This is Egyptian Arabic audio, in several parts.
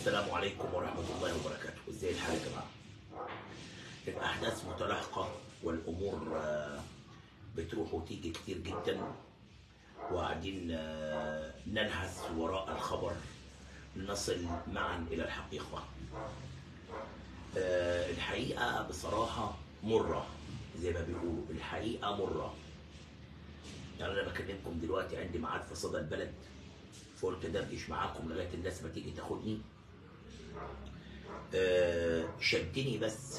السلام عليكم ورحمة الله وبركاته ازاي الحال يا جماعة الأحداث متلاحقة والأمور آه، بتروح وتيجي كتير جدا وقاعدين آه، نلهث وراء الخبر نصل معا إلى الحقيقة آه، الحقيقة بصراحة مرة زي ما بيقولوا الحقيقة مرة يعني أنا بكلمكم دلوقتي عندي ميعاد في صدى البلد فقلت دردش معاكم لغاية الناس ما تيجي تاخدني آه، شدني بس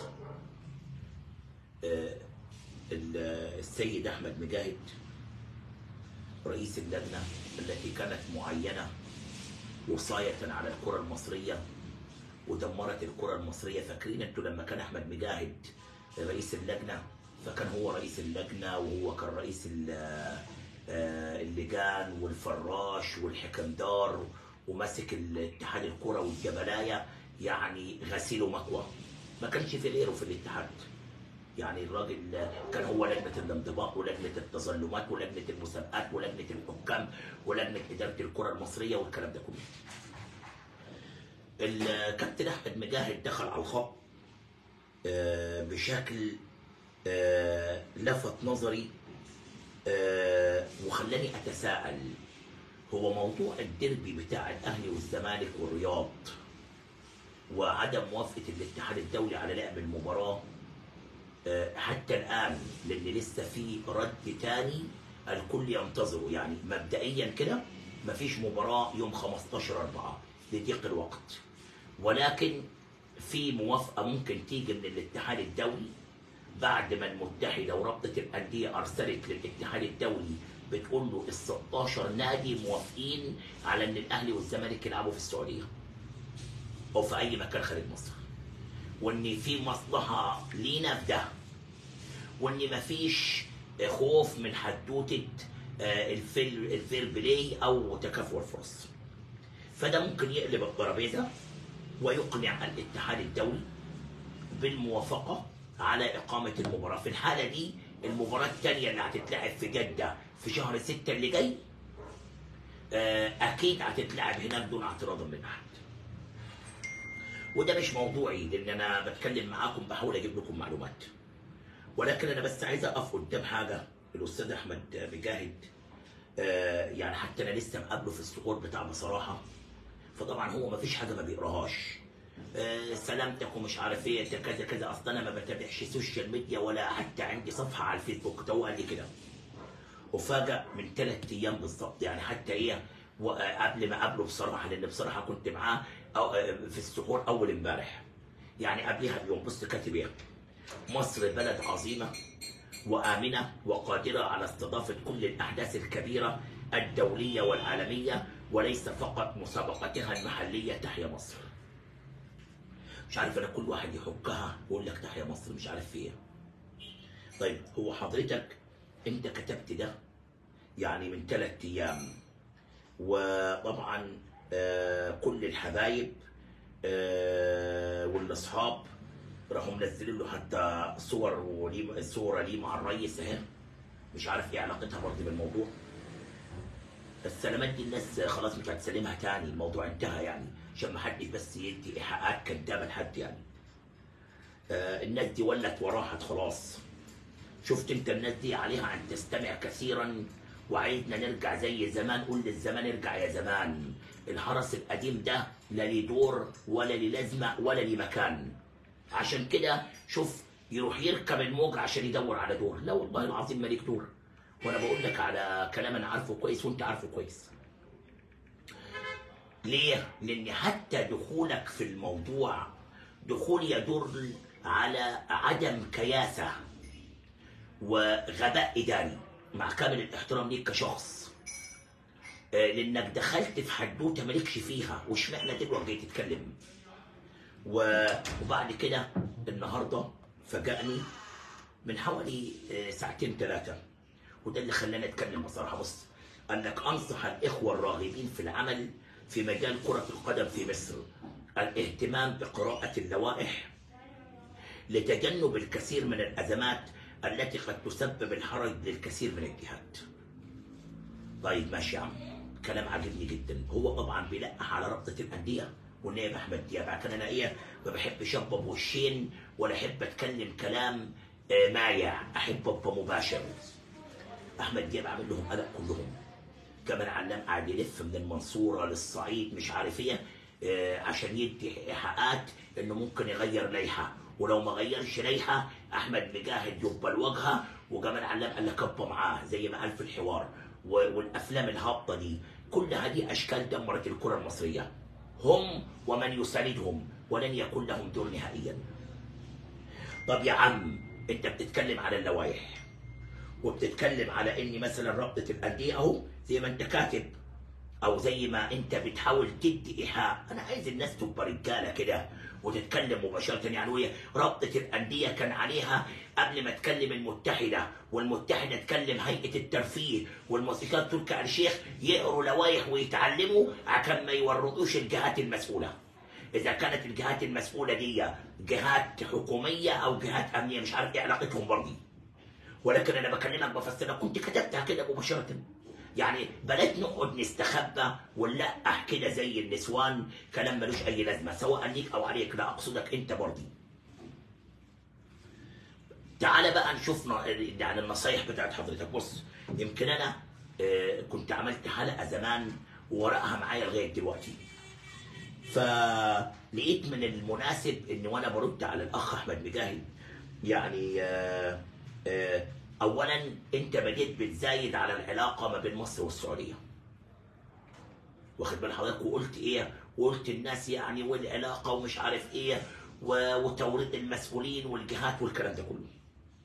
آه، ال- السيد احمد مجاهد رئيس اللجنه التي كانت معينه وصايه على الكره المصريه ودمرت الكره المصريه فاكرين انتوا لما كان احمد مجاهد رئيس اللجنه فكان هو رئيس اللجنه وهو كان رئيس ال- آه، اللجان والفراش والحكمدار وماسك الاتحاد الكره والجبلايه يعني غسيل ومكوى ما كانش في غيره في الاتحاد يعني الراجل كان هو لجنه الانضباط ولجنه التظلمات ولجنه المسابقات ولجنه الحكام ولجنه اداره الكره المصريه والكلام ده كله. الكابتن احمد مجاهد دخل على الخط آه، بشكل آه، لفت نظري آه، وخلاني اتساءل هو موضوع الديربي بتاع الاهلي والزمالك والرياض وعدم موافقه الاتحاد الدولي على لعب المباراه آه، حتى الان لان لسه في رد تاني الكل ينتظره يعني مبدئيا كده مفيش مباراه يوم 15 4 لضيق الوقت ولكن في موافقه ممكن تيجي من الاتحاد الدولي بعد ما المتحده ورابطه الانديه ارسلت للاتحاد الدولي بتقول له ال 16 نادي موافقين على ان الاهلي والزمالك يلعبوا في السعوديه او في اي مكان خارج مصر وان في مصلحه لينا في ده وان مفيش خوف من حدوته آه، الفيل الفير بلاي او تكافؤ الفرص فده ممكن يقلب الترابيزه ويقنع الاتحاد الدولي بالموافقه على اقامه المباراه في الحاله دي المباراه الثانيه اللي هتتلعب في جده في شهر 6 اللي جاي آه، اكيد هتتلعب هناك دون اعتراض من احد وده مش موضوعي لان انا بتكلم معاكم بحاول اجيب لكم معلومات ولكن انا بس عايز اقف قدام حاجه الاستاذ احمد مجاهد آه، يعني حتى انا لسه مقابله في السحور بتاع بصراحه فطبعا هو ما فيش حاجه ما بيقراهاش آه، سلامتك ومش عارف ايه انت كذا كذا اصلا انا ما بتابعش سوشيال ميديا ولا حتى عندي صفحه على الفيسبوك ده هو قال لي كده وفاجأ من ثلاث ايام بالظبط يعني حتى ايه وقبل ما اقابله بصراحه لان بصراحه كنت معاه أو- في السحور اول امبارح يعني قبلها بيوم بص كاتب ايه مصر بلد عظيمه وامنه وقادره على استضافه كل الاحداث الكبيره الدوليه والعالميه وليس فقط مسابقتها المحليه تحيا مصر مش عارف انا كل واحد يحكها يقول لك تحيا مصر مش عارف في ايه طيب هو حضرتك انت كتبت ده يعني من ثلاث ايام وطبعا آه، كل الحبايب آه، والاصحاب راحوا منزلين له حتى صور وليه صوره ليه مع الريس اهي مش عارف ايه علاقتها برضه بالموضوع السلامات دي الناس خلاص مش هتسلمها تاني الموضوع انتهى يعني عشان ما حدش بس يدي ايحاءات كدابه لحد يعني آه، الناس دي ولت وراحت خلاص شفت انت الناس دي عليها ان تستمع كثيرا وعايزنا نرجع زي زمان قول للزمان ارجع يا زمان الحرس القديم ده لا ليه دور ولا ليه لازمه ولا ليه مكان عشان كده شوف يروح يركب الموج عشان يدور على دور لا والله العظيم مالك دور وانا بقول لك على كلام انا عارفه كويس وانت عارفه كويس ليه؟ لأن حتى دخولك في الموضوع دخول يدل على عدم كياسة وغباء إداري مع كامل الاحترام ليك كشخص آه، لأنك دخلت في حدوتة مالكش فيها واشمعنى دلوقتي جاي تتكلم و- وبعد كده النهارده فاجأني من حوالي آه، ساعتين ثلاثة وده اللي خلاني اتكلم بصراحة بص قال لك انصح الاخوة الراغبين في العمل في مجال كرة القدم في مصر الاهتمام بقراءة اللوائح لتجنب الكثير من الازمات التي قد تسبب الحرج للكثير من الجهات. طيب ماشي يا عم كلام عاجبني جدا هو طبعا بيلقح على رابطة الأندية والنائب احمد دياب لكن انا ايه ما بحبش ابقى بوشين ولا احب اتكلم كلام آه، مايع احب ابقى مباشر احمد دياب عامل لهم قلق كلهم كمان علام قاعد يلف من المنصوره للصعيد مش عارف ايه آه، عشان يدي ايحاءات انه ممكن يغير لائحه ولو ما غيرش لائحه احمد مجاهد يبقى الواجهه وجمال علام قال لك ابقى معاه زي ما قال في الحوار و- والافلام الهابطه دي كل هذه اشكال دمرت الكره المصريه هم ومن يساندهم ولن يكون لهم دور نهائيا طب يا عم انت بتتكلم على اللوائح وبتتكلم على ان مثلا رابطه الانديه اهو زي ما انت كاتب او زي ما انت بتحاول تدي ايحاء انا عايز الناس تبقى رجاله كده وتتكلم مباشره يعني وهي رابطه الانديه كان عليها قبل ما تكلم المتحده والمتحده تكلم هيئه الترفيه والموسيقات تركي آل الشيخ يقروا لوائح ويتعلموا عشان ما يورطوش الجهات المسؤوله اذا كانت الجهات المسؤوله دي جهات حكوميه او جهات امنيه مش عارف ايه علاقتهم برضه ولكن انا بكلمك بفسرها كنت كتبتها كده مباشره يعني بلاش نقعد نستخبى ونلقح كده زي النسوان كلام ملوش اي لازمه سواء ليك او عليك لا اقصدك انت برضه تعال بقى نشوف ن- يعني النصايح بتاعت حضرتك بص يمكن انا آه، كنت عملت حلقه زمان وورقها معايا لغايه دلوقتي فلقيت من المناسب ان وانا برد على الاخ احمد مجاهد يعني آه، آه، اولا انت بديت بتزايد على العلاقه ما بين مصر والسعوديه واخد بال حضرتك وقلت ايه وقلت الناس يعني والعلاقه ومش عارف ايه و- وتوريط المسؤولين والجهات والكلام ده كله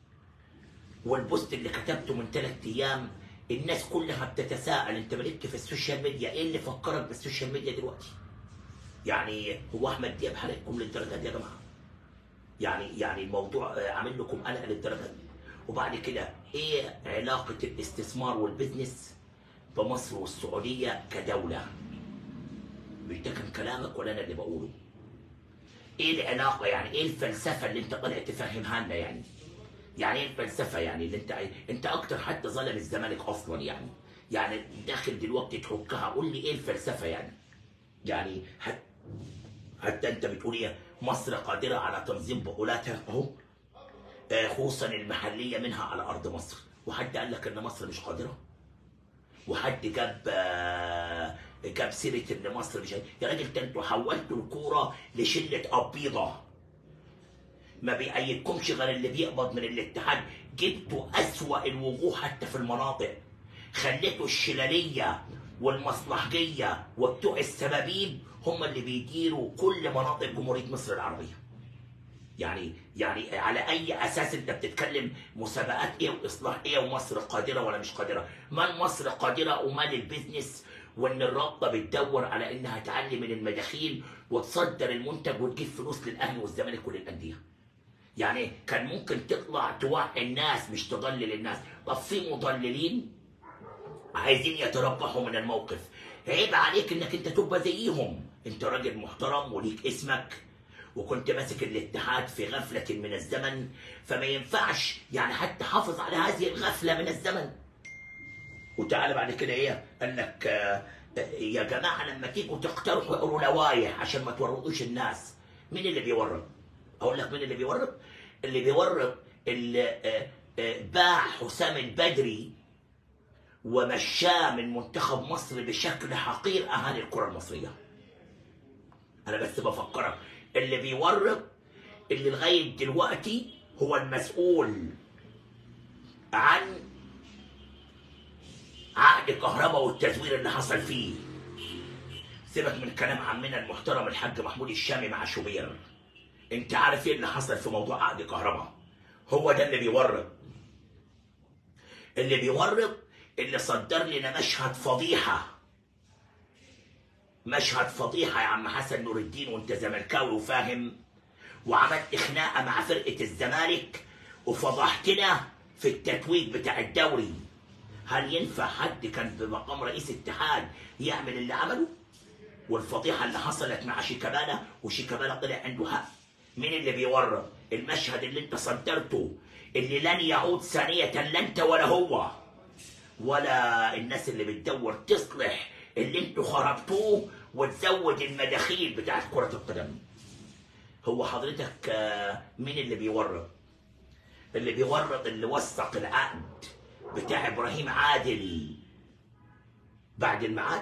والبوست اللي كتبته من ثلاث ايام الناس كلها بتتساءل انت ملكت في السوشيال ميديا ايه اللي فكرك بالسوشيال ميديا دلوقتي يعني هو احمد دياب حرقكم للدرجه دي يا جماعه يعني يعني الموضوع آه، عامل لكم قلق للدرجه دي وبعد كده ايه علاقه الاستثمار والبزنس بمصر والسعوديه كدوله مش ده كان كلامك ولا انا اللي بقوله ايه العلاقه يعني ايه الفلسفه اللي انت طالع تفهمها لنا يعني يعني ايه الفلسفه يعني اللي انت عاي- انت اكتر حد ظلم الزمالك اصلا يعني يعني داخل دلوقتي تحكها قول لي ايه الفلسفه يعني يعني حتى حتى انت بتقول ايه مصر قادره على تنظيم بقولاتها اهو آه، خصوصا المحليه منها على ارض مصر وحد قال لك ان مصر مش قادره وحد جاب آه، جاب سيره ان مصر مش يا راجل ده انتوا حولتوا الكوره لشله ابيضه ما بيأيدكمش غير اللي بيقبض من الاتحاد جبتوا أسوأ الوجوه حتى في المناطق خليتوا الشلالية والمصلحجية وبتوع السبابيب هم اللي بيديروا كل مناطق جمهورية مصر العربية يعني يعني على اي اساس انت بتتكلم مسابقات ايه واصلاح ايه ومصر قادره ولا مش قادره؟ مال مصر قادره ومال البيزنس وان الرابطه بتدور على انها تعلي من المداخيل وتصدر المنتج وتجيب فلوس للاهلي والزمالك وللانديه. يعني كان ممكن تطلع توعي الناس مش تضلل الناس، طب في مضللين عايزين يتربحوا من الموقف عيب عليك انك انت تبقى زيهم انت راجل محترم وليك اسمك وكنت ماسك الاتحاد في غفلة من الزمن فما ينفعش يعني حتى حافظ على هذه الغفلة من الزمن وتعالى بعد كده ايه قال لك آه، آه، يا جماعة لما تيجوا تقترحوا اقروا لوايح عشان ما تورطوش الناس مين اللي بيورط اقول لك مين اللي بيورط اللي بيورط اللي آه، آه، باع حسام البدري ومشاه من منتخب مصر بشكل حقير اهالي الكره المصريه. انا بس بفكرك اللي بيورط اللي لغايه دلوقتي هو المسؤول عن عقد كهرباء والتزوير اللي حصل فيه. سيبك من كلام عمنا المحترم الحاج محمود الشامي مع شوبير. انت عارف ايه اللي حصل في موضوع عقد كهرباء؟ هو ده اللي بيورط. اللي بيورط اللي صدر لنا مشهد فضيحة مشهد فضيحة يا عم حسن نور الدين وانت زملكاوي وفاهم وعملت خناقة مع فرقة الزمالك وفضحتنا في التتويج بتاع الدوري هل ينفع حد كان بمقام رئيس اتحاد يعمل اللي عمله؟ والفضيحة اللي حصلت مع شيكابالا وشيكابالا طلع عنده حق مين اللي بيورط؟ المشهد اللي انت صدرته اللي لن يعود ثانية لا انت ولا هو ولا الناس اللي بتدور تصلح اللي انتوا خربتوه وتزود المداخيل بتاعت كرة القدم هو حضرتك آه، مين اللي بيورط اللي بيورط اللي وثق العقد بتاع ابراهيم عادل بعد الميعاد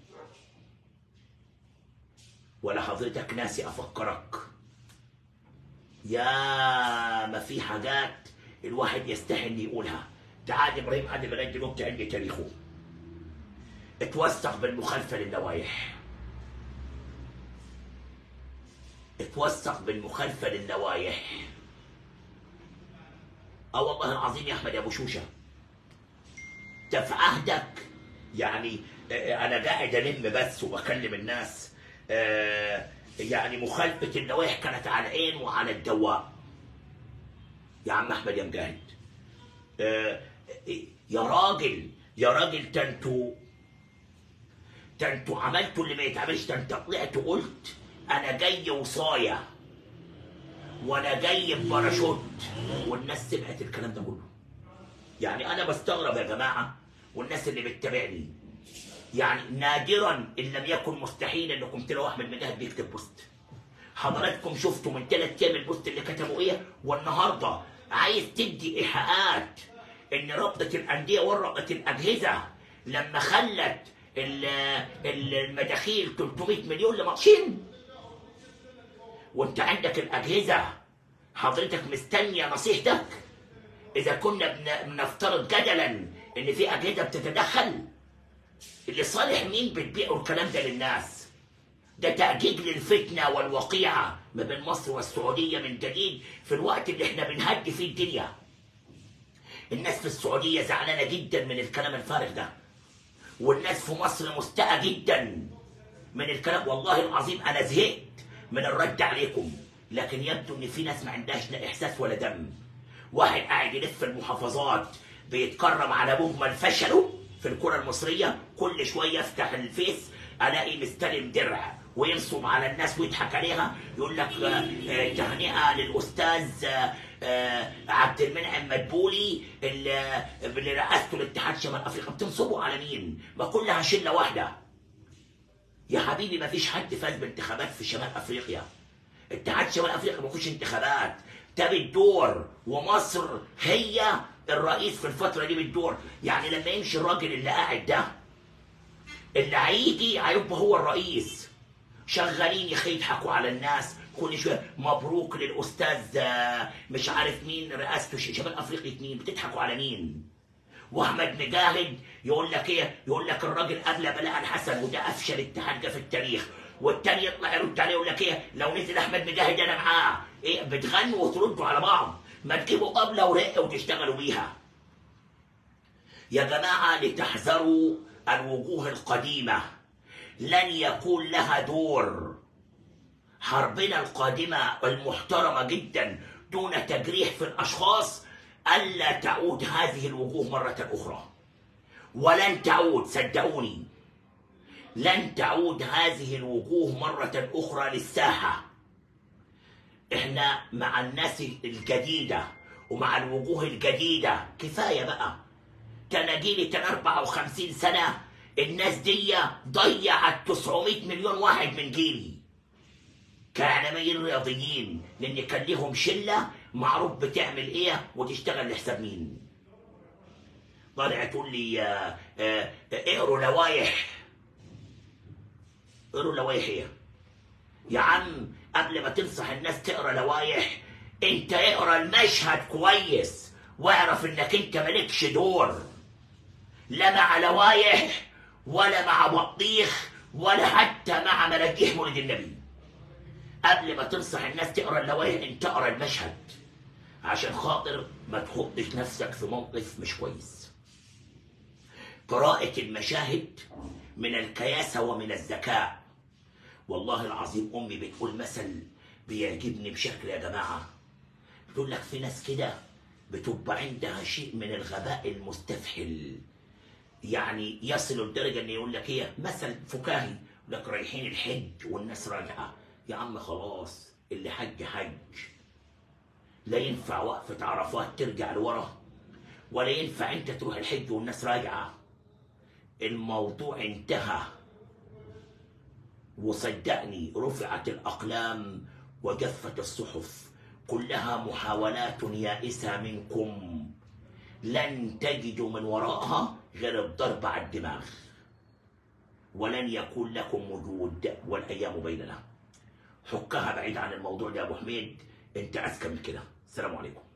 ولا حضرتك ناسي افكرك يا ما في حاجات الواحد يستحي انه يقولها تعال ابراهيم عادل لغايه دلوقتي عندي تاريخه اتوثق بالمخالفه للنوايح اتوثق بالمخالفه للنوايح اه والله العظيم يا احمد يا ابو شوشه ده في عهدك يعني آه، انا قاعد الم بس وبكلم الناس آه، يعني مخالفه النوايح كانت على العين وعلى الدواء يا عم احمد يا مجاهد آه، يا راجل يا راجل ده انتوا ده انتوا عملتوا اللي ما يتعملش ده انت طلعت وقلت انا جاي وصايا وانا جاي بباراشوت والناس سمعت الكلام ده كله يعني انا بستغرب يا جماعه والناس اللي بتتابعني يعني نادرا ان لم يكن مستحيل انكم تلاقوا احمد مجاهد بيكتب بوست حضراتكم شفتوا من ثلاث ايام البوست اللي كتبوا ايه والنهارده عايز تدي ايحاءات ان رابطه الانديه ورقت الاجهزه لما خلت ال- ال- المداخيل 300 مليون لماتشين وانت عندك الاجهزه حضرتك مستنيه نصيحتك اذا كنا بن- بنفترض جدلا ان في اجهزه بتتدخل لصالح مين بتبيعوا الكلام ده للناس ده تأجيج للفتنة والوقيعة ما بين مصر والسعودية من جديد في الوقت اللي احنا بنهدي فيه الدنيا الناس في السعودية زعلانة جدا من الكلام الفارغ ده والناس في مصر مستاءة جدا من الكلام والله العظيم أنا زهقت من الرد عليكم لكن يبدو إن في ناس ما عندهاش لا إحساس ولا دم واحد قاعد يلف المحافظات بيتكرم على مجمل فشله في الكرة المصرية كل شوية يفتح الفيس ألاقي مستلم درع وينصب على الناس ويضحك عليها يقول لك آه، آه، تهنئة للأستاذ آه، آه، عبد المنعم مدبولي اللي اللي رئاسته الاتحاد شمال أفريقيا بتنصبوا على مين؟ ما كلها شلة واحدة يا حبيبي ما فيش حد فاز بانتخابات في شمال افريقيا اتحاد شمال افريقيا ما فيهوش انتخابات ده بالدور ومصر هي الرئيس في الفتره دي بالدور يعني لما يمشي الراجل اللي قاعد ده اللي هيجي هيبقى هو الرئيس شغالين يا اخي يضحكوا على الناس كل شويه مبروك للاستاذ آه، مش عارف مين رئاسته ش- شمال افريقيا مين بتضحكوا على مين واحمد مجاهد يقول لك ايه يقول لك الراجل قبل بلاء الحسن وده افشل اتحاد جه في التاريخ والتاني يطلع يرد عليه يقول لك ايه لو نزل احمد مجاهد انا معاه ايه بتغنوا وتردوا على بعض ما تجيبوا قبله ورقه وتشتغلوا بيها يا جماعه لتحذروا الوجوه القديمه لن يكون لها دور حربنا القادمه المحترمه جدا دون تجريح في الاشخاص الا تعود هذه الوجوه مره اخرى ولن تعود صدقوني لن تعود هذه الوجوه مرة أخرى للساحة احنا مع الناس الجديدة ومع الوجوه الجديدة كفاية بقى تناجيلي كان 54 سنة الناس دي ضيعت 900 مليون واحد من جيلي كإعلاميين رياضيين لأن كان ليهم شلة معروف بتعمل إيه وتشتغل لحساب مين طالع تقول لي آه، آه، اقروا لوايح اقروا لوايح ايه يا عم قبل ما تنصح الناس تقرا لوايح انت اقرا المشهد كويس واعرف انك انت مالكش دور لا مع لوايح ولا مع بطيخ ولا حتى مع مراجيح مولد النبي قبل ما تنصح الناس تقرا اللوايح انت اقرا المشهد عشان خاطر ما تحطش نفسك في موقف مش كويس قراءة المشاهد من الكياسة ومن الذكاء والله العظيم أمي بتقول مثل بيعجبني بشكل يا جماعة بتقول لك في ناس كده بتبقى عندها شيء من الغباء المستفحل يعني يصل لدرجة إن يقول لك إيه مثل فكاهي يقول لك رايحين الحج والناس راجعة يا عم خلاص اللي حج حج لا ينفع وقفة عرفات ترجع لورا ولا ينفع انت تروح الحج والناس راجعة الموضوع انتهى وصدقني رفعت الأقلام وجفت الصحف كلها محاولات يائسة منكم لن تجدوا من وراءها غير الضرب على الدماغ ولن يكون لكم وجود والأيام بيننا حكها بعيد عن الموضوع ده يا أبو حميد أنت أذكى من كده السلام عليكم